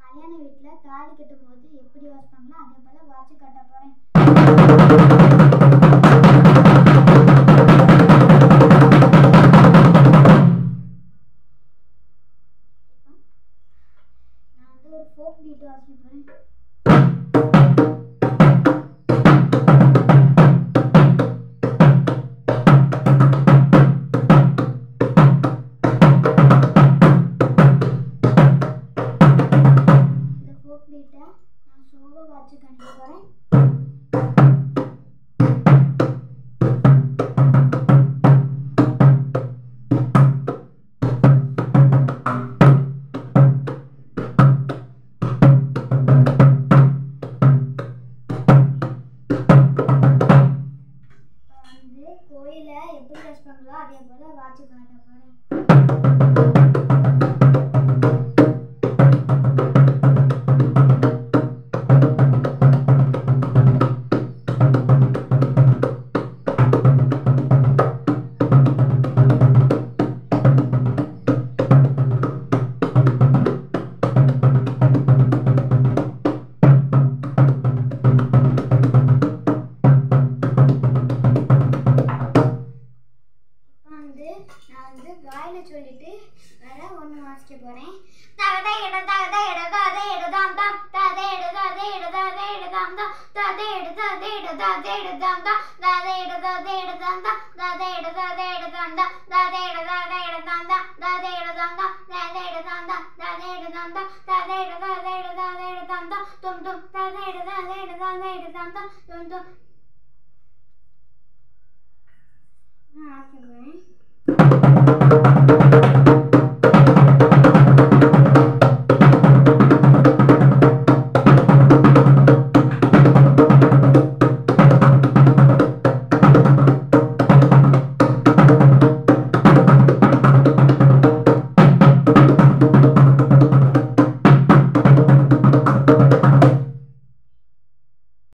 கல்யாண வீட்டில் தாலி கட்டும் போது எப்படி வாசிப்பாங்களோ அதே போல் வாட்சி கட்ட போகிறேன் நான் வந்து ஒரு ஃபோக் பீட் வாசிக்க போகிறேன் இந்த ஃபோக் பீட்டை நான் சோலோ வாட்சி கணிக்க போகிறேன் இப்போ வந்து கோயிலை எப்படி வாசிப்பாங்களோ அதே போல் வாட்சி காட்ட போகிறேன் இப்போ வந்து நான் வந்து வாயில சொல்லிட்டு வேற ஒன்று வாசிக்க போகிறேன் தகதை இட தகதை இட தகதை இடதாம் தான் தகதை இட தகதை இட தகதை இடதாம் தான் தகதை இட தகதை இட தகதை இடதாம் தான் தகதை இட தகதை இடதாம் தான் தகதை இட தகதை இடதாம் தான் தகதை இட தகதை இடதாம் தான் தகதை இடதாம் தான் தகதை இடதாம் தான் தகதை இடதாம் தான் தகதை இட தகதை இட தகதை இடதாம் தான் தும் தும் தகதை இட தகதை இட தகதை இடதாம் தான் தும் தும் நான் வாசிக்க போகிறேன்